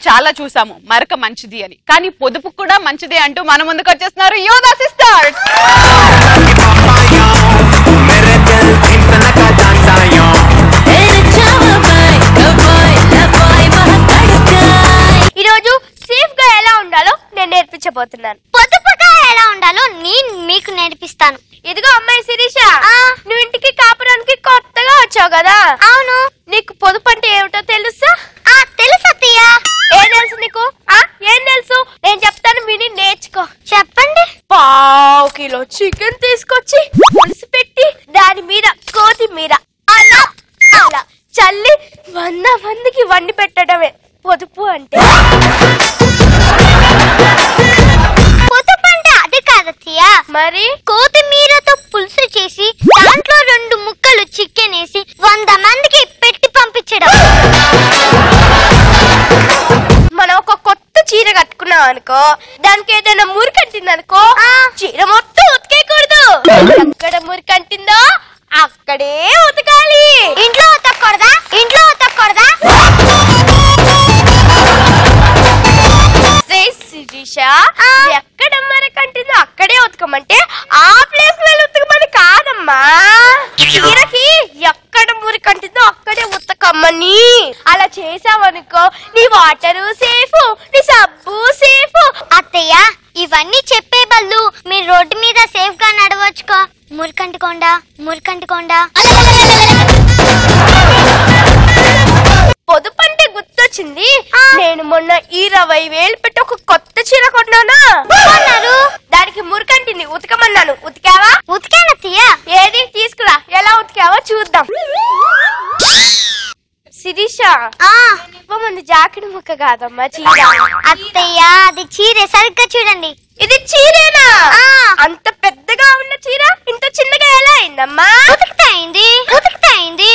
చాలా చూసాము మరక మంచిది అని కానీ పొదుపు కూడా మంచిదే అంటూ మన ముందుకు వచ్చేస్తున్నారు యోగా సిస్టర్స్ मेरे दिल धड़कन का डांस आया ఈ రోజు సేఫ్ గా ఎలా ఉండాలో నేను నేర్పించబోతున్నాను పొదుపుగా ఎలా ఉండాలో నేను మీకు నేర్పిస్తాను ఇదిగో అమ్మాయి శిరీష నువ్వు ఇంటికి కాపురానికి కొత్తగా వచ్చావు కదా అవును నీకు పొదుపు అంటే ఏమిటో తెలుసా ఆ తెలుసు అత్తయ్య ఏం తెలుసు నీకు ఆ ఏం తెలుసు నేను చెప్తాను విని నేర్చుకో చెప్పండి పావు కిలో చికెన్ తీసుకొచ్చి పులుసు పెట్టి దాని మీద కొత్తిమీర అలా అలా చల్లి వంద మందికి వండి పెట్టడమే పొదుపు అంటే పొదుపు అంటే అది కాదు అత్తయ్య మరి కొత్తిమీరతో పులుసు చేసి దాంట్లో రెండు ముక్కలు చికెన్ వేసి వంద మందికి పెట్టి పంపించడం మనం ఒక కొత్త చీర కట్టుకున్నాం అనుకో దానికి ఏదైనా మురికంటింది అనుకో చీర మొత్తం ఉతికేయకూడదు ఎక్కడ మురికంటిందో అక్కడే ఉతకాలి ఇంట్లో ఉతకూడదా ఇంట్లో ఉతకూడదా శ్రీ శిరీష ఎక్కడ మరకంటిందో అక్కడే ఉతకమంటే ఆ ప్లేస్ వెళ్ళి ఉతకమని కాదమ్మా చీరకి ఎక్కడ మురికంటిందో అక్కడే ఉతకమ్మని అలా చేసావనుకో నీ వాటరు సేఫ్ నీ సబ్బు సేఫ్ అత్తయ్య ఇవన్నీ చెప్పే బదులు మీరు రోడ్డు మీద సేఫ్ గా నడవచ్చుకో మురికంటుకోండా మురికంటుకోండా పొదుపు అంటే గుర్తొచ్చింది నేను మొన్న ఇరవై వేలు పెట్టి ఒక కొత్త చీర కొన్నానా కొన్నారు? దానికి మురికంటింది ఉతకమన్నాను ఉతికావా ఉతికాను అత్తయ్య ఏది తీసుకురా ఎలా ఉతికావో చూద్దాం శిరీష ఆ, ఇవ్వమంది జాకెట్ ముక్క కాదమ్మా చీర అత్తయ్య అది చీరే సరిగ్గా చూడండి ఇది చీరేనా ఆ. అంత పెద్దగా ఉన్న చీర ఇంత చిన్నగా ఎలా అయిందమ్మా ఉతికితే అయింది ఉతికితే అయింది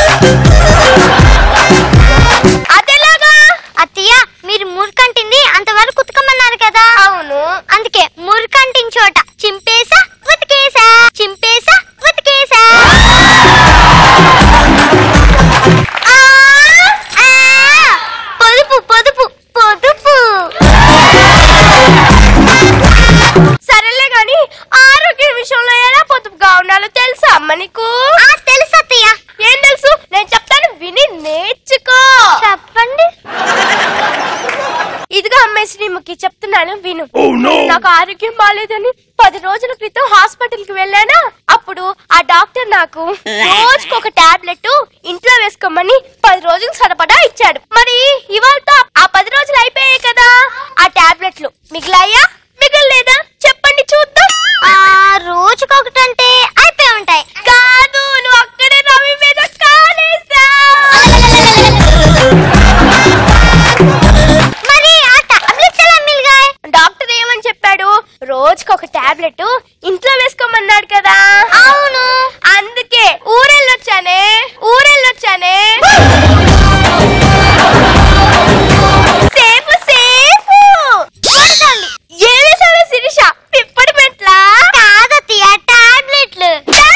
అదెలాగా అత్తయ్య మీరు మురికంటింది అంతవరకు ఉతకమన్నారు కదా అవును అందుకే మురికంటిన చోట చింపేసా ఉతికేసా చింపేసా ఉతికేసా ఆ, ఆ, పొదుపు పొదుపు పొదుపు సరేలే గాని ఆరోగ్య విషయంలో ఎలా పొదుపుగా ఉండాలో తెలుసా అమ్మ నీకు ఆ, తెలుసు అత్తయ్య ఏం తెలుసు నేను చెప్తాను విని నేర్చుకో చెప్పండి ఇదిగో అమ్మాయి శ్రీముఖి చెప్తున్నాను విను నాకు ఆరోగ్యం బాగాలేదని పది రోజుల క్రితం హాస్పిటల్ కి వెళ్ళానా అప్పుడు ఆ డాక్టర్ నాకు రోజుకు ఒక టాబ్లెట్ ఇంట్లో వేసుకోమని పది రోజులు సరిపడా ఇచ్చాడు మరి ఇవాళతో ఆ పది రోజులు అయిపోయాయి కదా ఆ టాబ్లెట్లు మిగిలాయా మిగలలేదా చెప్పండి చూద్దాం ఆ రోజుకొకటంటే అయిపోయి ఉంటాయి కాదు నువ్వు అక్కడే రవి మీద మరి ఆ టాబ్లెట్స్ ఎలా మిలిగాయి డాక్టర్ ఏమని చెప్పాడు రోజుకొక టాబ్లెట్ ఇంట్లో వేసుకోమన్నాడు కదా అవును అందుకే ఊరెళ్ళొచ్చానే ఊరెళ్ళొచ్చానే సేపు సేపు చూడండి ఏమి సరే శిరీష పిప్పడి మెట్లా కాదత్తయ్య టాబ్లెట్లు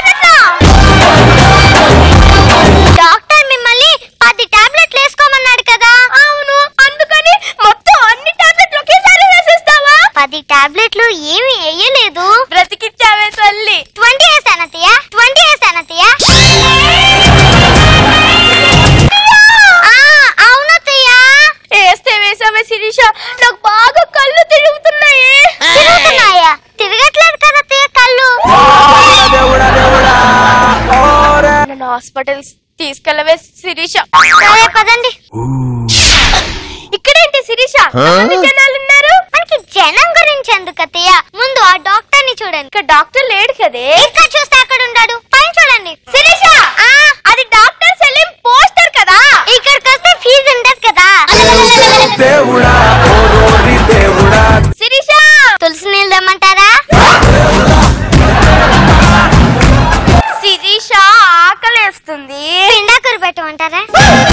డాక్టర్ మిమ్మల్ని పది టాబ్లెట్లు వేసుకోమన్నాడు కదా అవును అందుకని మొత్తం అన్ని టాబ్లెట్లు ఒకేసారి వేసేస్తావా పది టాబ్లెట్లు ఏమి వేయలేదు బ్రతికిచ్చావే తల్లి ట్వంటీ వేసానతయ్య ట్వంటీ వేసానతయ్య అవునతయ్య వేస్తే వేసావే శిరీష నాకు బాగా కళ్ళు తిరుగుతున్నాయి తిరుగుతున్నాయా తిరగట్లేదు కదత్తయ్య కళ్ళు దేవుడా దేవుడా ఓరే నన్ను హాస్పిటల్ తీసుకెళ్ళవే శిరీష సరే పదండి ఇక్కడేంటి శిరీష ఎంతమంది జనాలు ఉన్నారు మనకి జనం గురించి ఎందుకు అత్తయ్య ముందు ఆ డాక్టర్ ని చూడండి ఇక్కడ డాక్టర్ లేడు కదే ఇక్కడ చూస్తే అక్కడ ఉంటాడు పైన చూడండి శిరీష అది డాక్టర్ సెలిం పోస్టర్ కదా ఇక్కడికి వస్తే ఫీజు ఉండదు కదా దేవుడా ఓరోరి దేవుడా శిరీష తులసి నీళ్ళు తెమ్మంటారా శిరీష ఆకలేస్తుంది పిండాకూర పెట్టమంటారా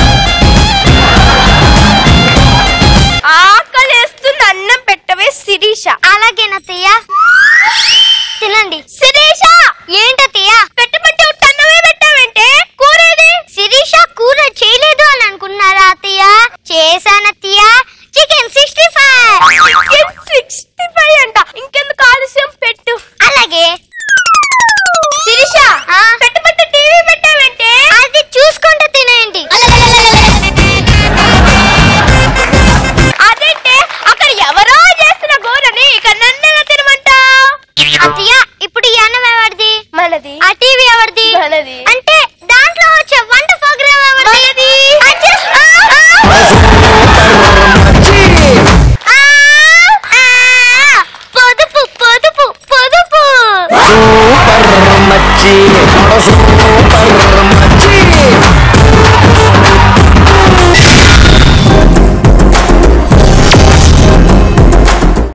ఆకలేస్తుంది అన్నం పెట్టవే శిరీష అలాగేనత్తయ్య తినండి శిరీష ఏంటత్తయ్య పెట్టమంటే ఉట్టన్నమే పెట్టావేంటే కూరేది శిరీష కూర చేయలేదు అని అనుకున్నారా అత్తయ్య చేశానత్తయ్య టీవీ ఎవరిది మనది. అంటే దాంట్లో వచ్చే వంట ప్రోగ్రామ్ ఎవరిది అచ్చస్- ఆ, ఆ. ఆ, ఆ, పొదుపు పొదుపు పొదుపు సూపర్ మచ్చి